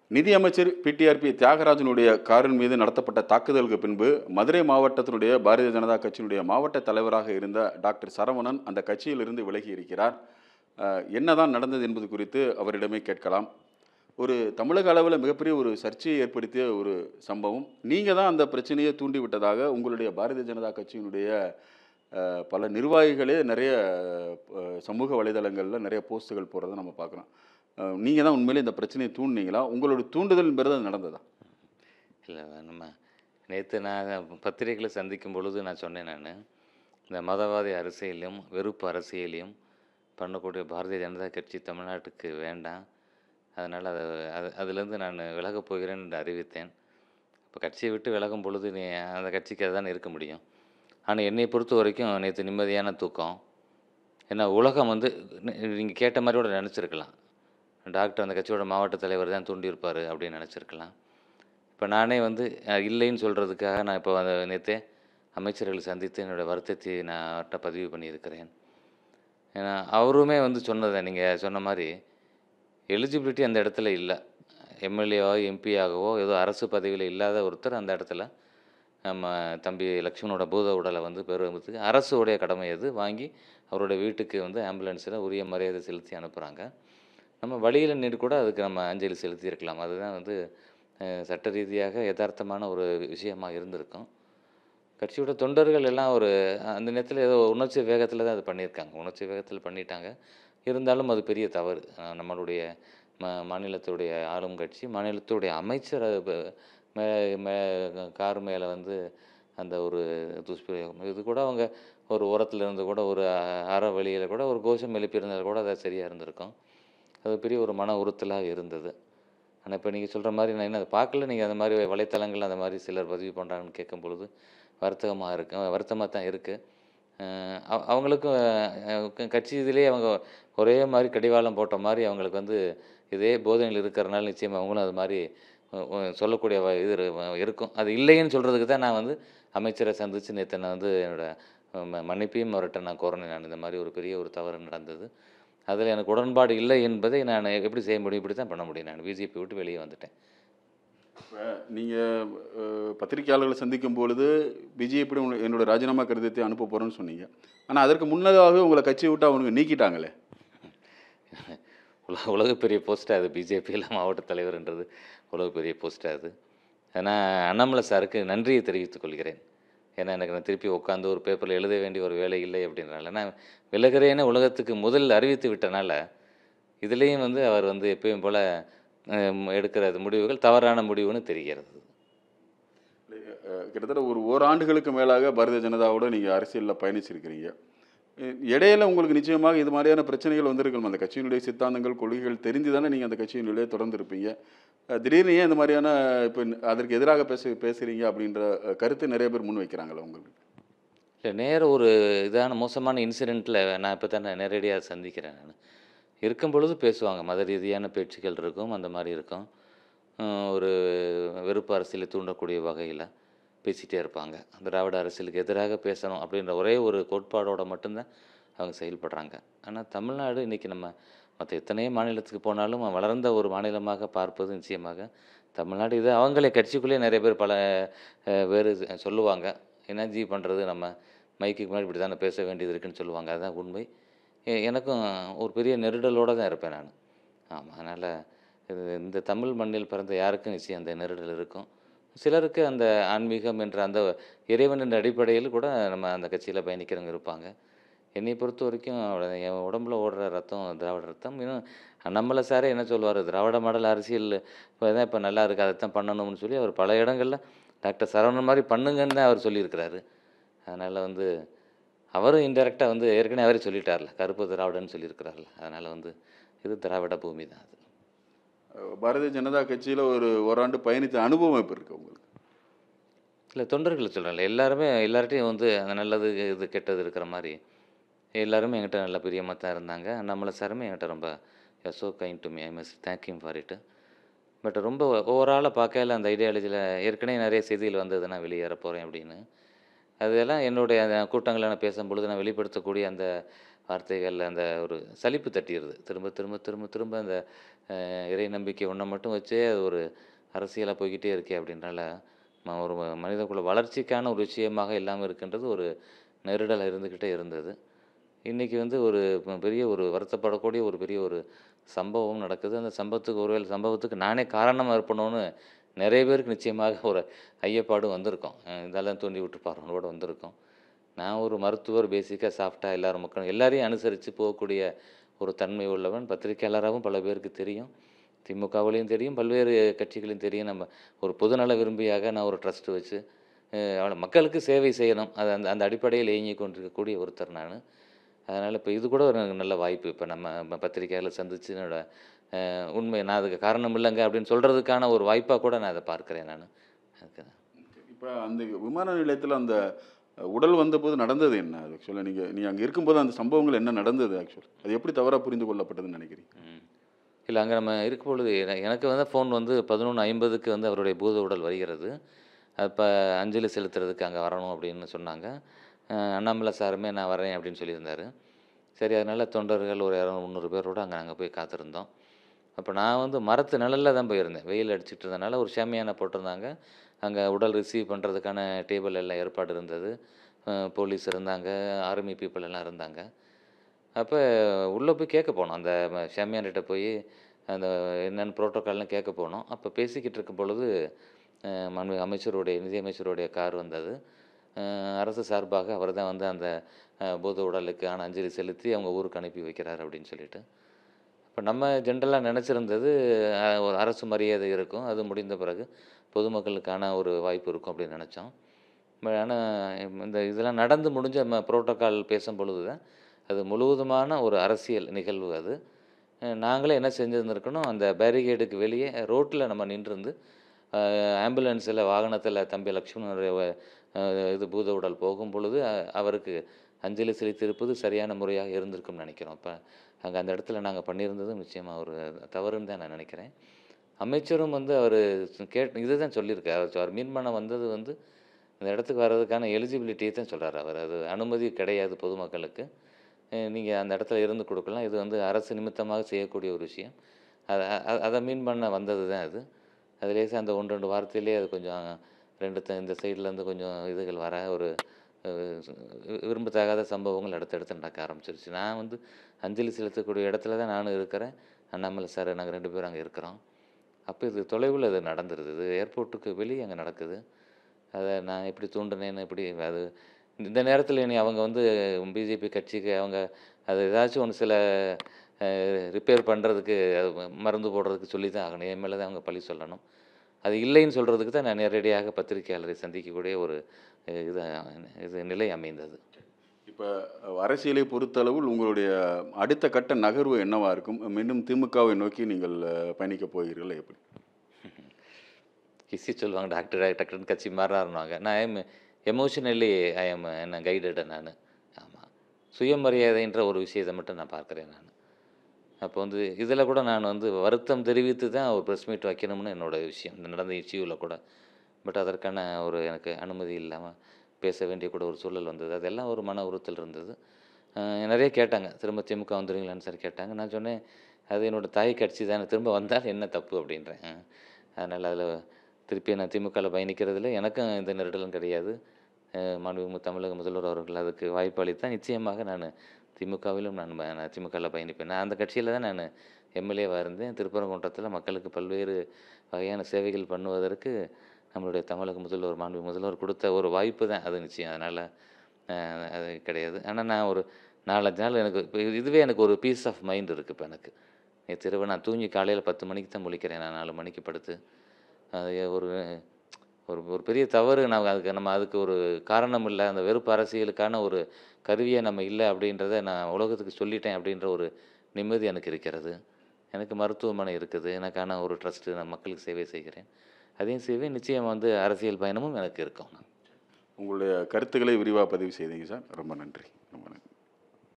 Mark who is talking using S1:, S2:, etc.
S1: நிதியமைச்சர் பிடிஆர்பி தியாகராஜனுடைய காரின் மீது நடத்தப்பட்ட தாக்குதலுக்கு பின்பு மதுரை மாவட்டத்தினுடைய பாரதிய ஜனதா கட்சியினுடைய மாவட்ட தலைவராக இருந்த டாக்டர் சரவணன் அந்த கட்சியிலிருந்து விலகி இருக்கிறார் அஹ், என்னதான் நடந்தது என்பது குறித்து அவரிடமே கேட்கலாம் ஒரு தமிழக அளவில் மிகப்பெரிய ஒரு சர்ச்சையை ஏற்படுத்திய ஒரு சம்பவம் நீங்கள் தான் அந்த பிரச்சனையை தூண்டி விட்டதாக உங்களுடைய பாரதிய ஜனதா கட்சியினுடைய அஹ், பல நிர்வாகிகளே நிறைய அஹ், சமூக வலைதளங்களில் நிறைய போஸ்ட்டுகள் போடுறதை நம்ம பார்க்குறோம் நீங்கள் தான் உண்மையிலே இந்த பிரச்சனையை தூண்டினீங்களா உங்களோட தூண்டுதல் பிறகு அது நடந்ததா
S2: இல்லை நம்ம நேற்று நான் பத்திரிகைகளை சந்திக்கும் பொழுது நான் சொன்னேன் நான் இந்த மதவாதி அரசியலையும் வெறுப்பு அரசியலையும் பண்ணக்கூடிய பாரதிய ஜனதா கட்சி தமிழ்நாட்டுக்கு வேண்டாம் அதனால் அதை அது அதுலேருந்து நான் விலகப் போகிறேன் என்று அறிவித்தேன் இப்போ கட்சியை விட்டு விலகும் பொழுது நீ அந்த கட்சிக்கு அதுதான் இருக்க முடியும் ஆனால் என்னை பொறுத்த வரைக்கும் நேற்று நிம்மதியான தூக்கம் ஏன்னா உலகம் வந்து நீங்கள் கேட்ட மாதிரி கூட நினச்சிருக்கலாம் டாக்டர் அந்த கட்சியோட மாவட்ட தலைவர் தான் தூண்டியிருப்பார் அப்படின்னு நினச்சிருக்கலாம் இப்போ நானே வந்து அஹ், இல்லைன்னு சொல்கிறதுக்காக நான் இப்போ அந்த நேற்றே அமைச்சர்களை சந்தித்து என்னோடய வருத்தத்தை நான் அவர்கிட்ட பதிவு பண்ணியிருக்கிறேன் ஏன்னா அவருமே வந்து சொன்னதை நீங்கள் சொன்ன மாதிரி எலிஜிபிலிட்டி அந்த இடத்துல இல்லை எம்எல்ஏவோ எம்பியாகவோ ஏதோ அரசு பதவியில் இல்லாத ஒருத்தர் அந்த இடத்துல நம்ம தம்பி லக்ஷ்மணோட பூத உடலை வந்து பெறுவதுக்கு அரசுடைய கடமை அது வாங்கி அவரோட வீட்டுக்கு வந்து ஆம்புலன்ஸில் உரிய மரியாதை செலுத்தி அனுப்புகிறாங்க நம்ம வழியில் நின்று கூட அதுக்கு நம்ம அஞ்சலி செலுத்தியிருக்கலாம் அதுதான் வந்து அஹ், சட்ட ரீதியாக யதார்த்தமான ஒரு விஷயமா இருந்திருக்கும் கட்சியோட தொண்டர்கள் எல்லாம் ஒரு அந்த நேரத்தில் ஏதோ உணர்ச்சி வேகத்தில் தான் அது பண்ணியிருக்காங்க உணர்ச்சி வேகத்தில் பண்ணிட்டாங்க இருந்தாலும் அது பெரிய தவறு அஹ், நம்மளுடைய ம மாநிலத்துடைய ஆளும் கட்சி மாநிலத்துடைய அமைச்சர் அது ப- மே மே கார் மேலே வந்து அந்த ஒரு துஷ்பிரயோகம் இது கூட அவங்க ஒரு ஓரத்தில் இருந்து கூட ஒரு அ- அற வெளியில் கூட ஒரு கோஷம் எழுப்பியிருந்தால் கூட அது சரியாக இருந்திருக்கும் அது பெரிய ஒரு மன உறுத்தலாக இருந்தது ஆனால் இப்போ நீங்கள் சொல்கிற மாதிரி நான் என்ன அதை பார்க்கல நீங்கள் அந்த மாதிரி வலைத்தளங்கள் அந்த மாதிரி சிலர் பதிவு பண்ணுறாங்கன்னு கேட்கும் பொழுது வருத்தமாக இருக்கு வருத்தமாக தான் இருக்குது அவங்களுக்கும் அஹ், க- கட்சி இதிலே அவங்க ஒரே மாதிரி கடிவாளம் போட்ட மாதிரி அவங்களுக்கு வந்து இதே போதனையில் இருக்கிறனால நிச்சயமாக அவங்களும் அது மாதிரி அஹ், அஹ், சொல்லக்கூடிய வ- இது இரு- இருக்கும் அது இல்லைன்னு சொல்கிறதுக்கு தான் நான் வந்து அமைச்சரை சந்தித்து நேற்று நான் வந்து என்னோட அஹ், ம- மன்னிப்பையும் அவர்கிட்ட நான் கோரினேன் நான் இந்த மாதிரி ஒரு பெரிய ஒரு தவறு நடந்தது அதில் எனக்கு உடன்பாடு இல்லை என்பதை நான் எப்படி செய்ய முடியும் இப்படி தான் பண்ண முடியும் நான் பிஜேபி விட்டு வெளியே வந்துட்டேன்
S1: இப்போ நீங்கள் பத்திரிகையாளர்களை சந்திக்கும் பொழுது பிஜேபி என்னோட ராஜினாமா கடிதத்தை அனுப்ப போகிறேன்னு சொன்னீங்க ஆனால் அதற்கு முன்னதாக உங்களை கட்சியை விட்டு அவங்க நீக்கிட்டாங்களே
S2: உலக உலக பெரிய போஸ்ட்டாக அது பிஜேபியில் மாவட்ட தலைவர்ன்றது உலக பெரிய போஸ்ட்டாக அது ஆனால் அண்ணாமலை சாருக்கு நன்றியை தெரிவித்துக் கொள்கிறேன் ஏன்னா எனக்கு நான் திருப்பி உட்காந்து ஒரு பேப்பரில் எழுத வேண்டிய ஒரு வேலை இல்லை அப்படின்றனால நான் விலகிறேன்னு உலகத்துக்கு முதல் அறிவித்து விட்டனால இதுலேயும் வந்து அவர் வந்து எப்பயும் போல் எடுக்கிற முடிவுகள் தவறான முடிவுன்னு தெரிகிறது
S1: அஹ், கிட்டத்தட்ட ஒரு ஓராண்டுகளுக்கு மேலாக பாரதிய ஜனதாவோட நீங்கள் அரசியலில் பயணிச்சிருக்கிறீங்க அஹ், இடையில உங்களுக்கு நிச்சயமாக இது மாதிரியான பிரச்சனைகள் வந்திருக்கும் அந்த கட்சியினுடைய சித்தாந்தங்கள் கொள்கைகள் தெரிஞ்சு தானே நீங்கள் அந்த கட்சியினுடைய தொடர்ந்து இருப்பீங்க அஹ், திடீர்னு ஏன் இந்த மாதிரியான இப்போ அதற்கு எதிராக பேச பேசுகிறீங்க அப்படின்ற அஹ், கருத்து நிறைய பேர் முன் வைக்கிறாங்களா உங்களுக்கு
S2: இல்லை நேர ஒரு இதான மோசமான இன்சிடெண்ட்டில் நான் இப்போ தான் நேரடியாக சந்திக்கிறேன் நான் இருக்கும் பொழுது பேசுவாங்க மத ரீதியான பேச்சுக்கள் இருக்கும் அந்த மாதிரி இருக்கும் அஹ் ஒரு வெறுப்பு அரசியலை தூண்டக்கூடிய வகையில் பேசிகிட்டே இருப்பாங்க திராவிட அரசியலுக்கு எதிராக பேசணும் அப்படின்ற ஒரே ஒரு கோட்பாடோட மட்டும்தான் அவங்க செயல்படுறாங்க ஆனால் தமிழ்நாடு இன்றைக்கி நம்ம மற்ற எத்தனையோ மாநிலத்துக்கு போனாலும் வளர்ந்த ஒரு மாநிலமாக பார்ப்பது நிச்சயமாக தமிழ்நாடு இது அவங்களே கட்சிக்குள்ளேயே நிறைய பேர் பல அஹ், வேறு சொல்லுவாங்க என்ன ஜி பண்ணுறது நம்ம மைக்குக்கு முன்னாடி இப்படி தானே பேச வேண்டியது இருக்குன்னு சொல்லுவாங்க அதுதான் உண்மை எ- எனக்கும் ஒரு பெரிய நெருடலோடு தான் இருப்பேன் நான் ஆமாம் அதனால் இது இந்த தமிழ் மண்ணில் பிறந்த யாருக்கும் நிச்சயம் அந்த நெருடல் இருக்கும் சிலருக்கு அந்த ஆன்மீகம் என்ற அந்த இறைவன் என்ற அடிப்படையில் கூட நம்ம அந்த கட்சியில் பயணிக்கிறவங்க இருப்பாங்க என்னை பொறுத்த வரைக்கும் அவ்வளவு என் உடம்புல ஓடுற ரத்தம் திராவிட ரத்தம் இன்னும் நம்மளை சாரே என்ன சொல்லுவார் திராவிட மாடல் அரசியல் இப்போ தான் இப்போ நல்லா இருக்குது அதைத்தான் பண்ணணும்னு சொல்லி அவர் பல இடங்களில் டாக்டர் சரவணன் மாதிரி பண்ணுங்கன்னு தான் அவர் சொல்லியிருக்கிறாரு அதனால் வந்து அவரும் இன்டெரக்டாக வந்து ஏற்கனவே அவரே சொல்லிட்டார்ல கருப்பு திராவிடன்னு சொல்லியிருக்கிறார்ல அதனால் வந்து இது திராவிட பூமி தான் அது
S1: அஹ், பாரதிய ஜனதா கட்சியில் ஒரு ஓராண்டு பயணித்த அனுபவம் இப்போ இருக்கு உங்களுக்கு
S2: இல்லை தொண்டர்களை சொல்கிறேன்ல எல்லாருமே எல்லார்ட்டையும் வந்து அந்த நல்லது இது கெட்டது இருக்கிற மாதிரி எல்லாருமே என்கிட்ட நல்ல பிரியமாக தான் இருந்தாங்க நம்மளை சாருமே என்கிட்ட ரொம்ப so kind to me I must thank you for it but ரொம்ப ஓவராலாக பார்க்கையில அந்த ஐடியாலஜியில் ஏற்கனவே நிறைய செய்திகள் வந்தது நான் வெளியேற போகிறேன் அப்படின்னு அதெல்லாம் என்னுடைய அந்த கூட்டங்களில் நான் பேசும்பொழுது நான் வெளிப்படுத்தக்கூடிய அந்த வார்த்தைகள் அந்த ஒரு சலிப்பு தட்டிடுது திரும்ப திரும்ப திரும்ப திரும்ப அந்த அஹ், இறை நம்பிக்கை ஒன்றை மட்டும் வச்சே அது ஒரு அரசியலாக போய்கிட்டே இருக்கே அப்படின்றனால ம- ஒரு ம- மனிதகுல வளர்ச்சிக்கான ஒரு விஷயமாக இல்லாமல் இருக்கின்றது ஒரு நெருடல் இருந்துக்கிட்டே இருந்தது இன்றைக்கி வந்து ஒரு ப- பெரிய ஒரு வருத்தப்படக்கூடிய ஒரு பெரிய ஒரு சம்பவம் நடக்குது அந்த சம்பவத்துக்கு ஒருவேளை சம்பவத்துக்கு நானே காரணமாக இருப்பணும்னு நிறைய பேருக்கு நிச்சயமாக ஒரு ஐயப்பாடும் வந்திருக்கோம் அஹ் இதெல்லாம் தூண்டி விட்டுப்பாருன்னு கூட வந்திருக்கோம் நான் ஒரு மருத்துவர் பேசிக்காக சாஃப்டாக எல்லாரும் மக்களும் எல்லாரையும் அனுசரித்து போகக்கூடிய ஒரு தன்மை உள்ளவன் பத்திரிக்கையாளராகவும் பல பேருக்கு தெரியும் திமுகவிலையும் தெரியும் பல்வேறு கட்சிகளையும் தெரியும் நம்ம ஒரு பொதுநல விரும்பியாக நான் ஒரு ட்ரஸ்ட் வச்சு அஹ் அவள மக்களுக்கு சேவை செய்யணும் அது அந்த அந்த அடிப்படையில் இயங்கி கொண்டிருக்கக்கூடிய ஒருத்தர் நான் அதனால் இப்போ இது கூட ஒரு எனக்கு நல்ல வாய்ப்பு இப்போ நம்ம பத்திரிக்கையாளர் சந்திச்சு என்னோட அஹ், உண்மை நான் அதுக்கு காரணம் இல்லைங்க அப்படின்னு சொல்கிறதுக்கான ஒரு வாய்ப்பாக கூட நான் அதை பார்க்குறேன் நான் அதுக்கு
S1: இப்போ அந்த விமான நிலையத்தில் அந்த அஹ், உடல் வந்தபோது நடந்தது என்ன ஆக்சுவலாக நீங்கள் நீங்கள் அங்கே இருக்கும்போது அந்த சம்பவங்கள் என்ன நடந்தது ஆக்சுவல் அது எப்படி தவறாக புரிந்து கொள்ளப்பட்டதுன்னு நினைக்கிறீங்க
S2: இல்லை அங்கே நம்ம இருக்கும் பொழுது என- எனக்கு வந்து ஃபோன் வந்து பதினொன்று ஐம்பதுக்கு வந்து அவருடைய பூத உடல் வருகிறது அப்போ அஞ்சலி செலுத்துறதுக்கு அங்கே வரணும் அப்படின்னு சொன்னாங்க அஹ் அண்ணாமலை சாருமே நான் வரேன் அப்படின்னு சொல்லியிருந்தாரு சரி அதனால் தொண்டர்கள் ஒரு இரநூறு முந்நூறு பேரோட அங்கே அங்கே போய் காத்திருந்தோம் அப்போ நான் வந்து மரத்து நிழல்ல தான் போயிருந்தேன் வெயில் அடிச்சிட்டு இருந்தனால ஒரு ஷாமியானா போட்டிருந்தாங்க அங்கே உடல் ரிசீவ் பண்ணுறதுக்கான டேபிள் எல்லாம் ஏற்பாடு இருந்தது அஹ் போலீஸ் இருந்தாங்க ஆர்மி பீப்புள் எல்லாம் இருந்தாங்க அப்போ உள்ளே போய் கேட்க போனோம் அந்த ம- ஷாமியான்கிட்ட போய் அந்த என்னென்ன ப்ரோட்டோக்கால்லாம் கேட்க போனோம் அப்போ பேசிக்கிட்டு இருக்கும் பொழுது அஹ், மனு அமைச்சருடைய நிதியமைச்சருடைய கார் வந்தது அஹ், அரசு சார்பாக அவர் தான் வந்து அந்த அஹ், பூத உடலுக்கான அஞ்சலி செலுத்தி அவங்க ஊருக்கு அனுப்பி வைக்கிறார் அப்படின்னு சொல்லிட்டு இப்போ நம்ம ஜென்ரலாக நினச்சிருந்தது அஹ், ஒரு அரசு மரியாதை இருக்கும் அது முடிந்த பிறகு பொதுமக்களுக்கான ஒரு வாய்ப்பு இருக்கும் அப்படின்னு நினச்சோம் ஆனால் இந்த இதெல்லாம் நடந்து முடிஞ்ச நம்ம புரோட்டோக்கால் பேசும் பொழுது தான் அது முழுவதுமான ஒரு அரசியல் நிகழ்வு அது அஹ் நாங்களே என்ன செஞ்சுருந்துருக்கணும் அந்த பேரிகேடுக்கு வெளியே ரோட்டில் நம்ம நின்றுருந்து ஆம்புலன்ஸில் வாகனத்தில் தம்பி லக்ஷ்மணனுடைய வ- அஹ் இது பூத உடல் போகும் பொழுது அ- அவருக்கு அஞ்சலி செலுத்தியிருப்பது சரியான முறையாக இருந்திருக்கும்னு நினைக்கிறோம் இப்போ அங்கே அந்த இடத்துல நாங்கள் பண்ணியிருந்ததும் நிச்சயமாக ஒரு தவறுன்னு தான் நான் நினைக்கிறேன் அமைச்சரும் வந்து அவர் கேட் இதுதான் சொல்லியிருக்காரு அவர் அவர் மீன் பண்ண வந்தது வந்து இந்த இடத்துக்கு வர்றதுக்கான எலிஜிபிலிட்டியை தான் சொல்கிறார் அவர் அது அனுமதி கிடையாது பொதுமக்களுக்கு நீங்கள் அந்த இடத்துல இருந்து கொடுக்கலாம் இது வந்து அரசு நிமித்தமாக செய்யக்கூடிய ஒரு விஷயம் அதை அ- அதை மீன் பண்ண வந்தது தான் அது அது லேசாக அந்த ஒன்று ரெண்டு வாரத்திலே அது கொஞ்சம் ரெண்டு த- இந்த சைட்லேருந்து கொஞ்சம் இதுகள் வர ஒரு அஹ், வி- விரும்பத்தகாத சம்பவங்கள் அடுத்தடுத்து நடக்க ஆரம்பிச்சிருச்சு நான் வந்து அஞ்சலி செலுத்தக்கூடிய இடத்துல தான் நானும் இருக்கிறேன் அண்ணாமலை சார் நாங்கள் ரெண்டு பேரும் அங்கே இருக்கிறோம் அப்போ இது தொலைவில் அது நடந்துருது இது ஏர்போர்ட்டுக்கு வெளியே அங்கே நடக்குது அதை நான் எப்படி தூண்டினேன்னு எப்படி அது இந்த நேரத்தில் இனி அவங்க வந்து பிஜேபி கட்சிக்கு அவங்க அது ஏதாச்சும் ஒன்று சில ரிப்பேர் பண்ணுறதுக்கு மருந்து போடுறதுக்கு சொல்லி தான் ஆகணும் என் மேலே தான் அவங்க பழி சொல்லணும் அது இல்லைன்னு சொல்கிறதுக்கு தான் நான் நேரடியாக பத்திரிகையாளரை சந்திக்கக்கூடிய ஒரு அஹ், இது இது நிலை அமைந்தது
S1: இப்போ அரசியலை பொறுத்தளவில் உங்களுடைய அடுத்த கட்ட நகர்வு என்னவா இருக்கும் மீண்டும் திமுகவை நோக்கி நீங்கள் அஹ், பயணிக்கப் போகிறீர்கள் எப்படி
S2: கிசி சொல்லுவாங்க டாக்டர் டாக்டர்னு கட்சி மாறாருவாங்க நான் எம் எமோஷனலி ஐ எம் என்ன கைடடு நான் ஆமாம் சுயமரியாதைன்ற ஒரு விஷயத்தை மட்டும் நான் பார்க்குறேன் நான் அப்போ வந்து இதில் கூட நான் வந்து வருத்தம் தெரிவித்து தான் ஒரு ப்ரெஸ் மீட் வைக்கணும்னு என்னோட விஷயம் இந்த நடந்த இஷ்யூவில் கூட பட் அதற்கான ஒரு எனக்கு அனுமதி இல்லாமல் பேச வேண்டிய கூட ஒரு சூழல் வந்தது அதெல்லாம் ஒரு மன உறுத்தல் இருந்தது அஹ் நிறைய கேட்டாங்க திரும்ப திமுக வந்துடுவீங்களான்னு சார் கேட்டாங்க நான் சொன்னேன் அது என்னோட தாய் கட்சி தானே திரும்ப வந்தால் என்ன தப்பு அப்படின்றேன் அஹ் அதனால் அதில் திருப்பி நான் திமுகவில் பயணிக்கிறதுல எனக்கும் எந்த நெருடலும் கிடையாது அஹ் மாண்புமிகு தமிழக முதல்வர் அவர்கள் அதுக்கு வாய்ப்பு அளித்தால் நிச்சயமாக நான் திமுகவிலும் நான் ப- நான் திமுகவில் பயணிப்பேன் நான் அந்த கட்சியில் தான் நான் எம்எல்ஏவாக இருந்தேன் திருப்பரங்குன்றத்தில் மக்களுக்கு பல்வேறு வகையான சேவைகள் பண்ணுவதற்கு நம்மளுடைய தமிழக முதல்வர் மாண்பு முதல்வர் கொடுத்த ஒரு வாய்ப்பு தான் அது நிச்சயம் அதனால் அது கிடையாது ஆனால் நான் ஒரு நாலஞ்சு நாள் எனக்கு இப்போ இதுவே எனக்கு ஒரு பீஸ் ஆஃப் மைண்ட் இருக்குது இப்போ எனக்கு நேற்று இரவு நான் தூங்கி காலையில் பத்து மணிக்கு தான் முழிக்கிறேன் நான் நாலு மணிக்கு படுத்து அது ஒரு ஒரு ஒரு பெரிய தவறு நான் அதுக்கு நம்ம அதுக்கு ஒரு காரணம் இல்லை அந்த வெறுப்பு அரசியலுக்கான ஒரு கருவியை நம்ம இல்லை அப்படின்றத நான் உலகத்துக்கு சொல்லிட்டேன் அப்படின்ற ஒரு நிம்மதி எனக்கு இருக்கிறது எனக்கு மருத்துவமனை இருக்குது எனக்கான ஒரு ட்ரஸ்ட்டு நான் மக்களுக்கு சேவை செய்கிறேன் அதையும் செய்வேன் நிச்சயம் வந்து அரசியல் பயணமும் எனக்கு இருக்கும்
S1: உங்களுடைய கருத்துக்களை விரிவாக பதிவு செய்தீங்க சார் ரொம்ப நன்றி ரொம்ப நன்றி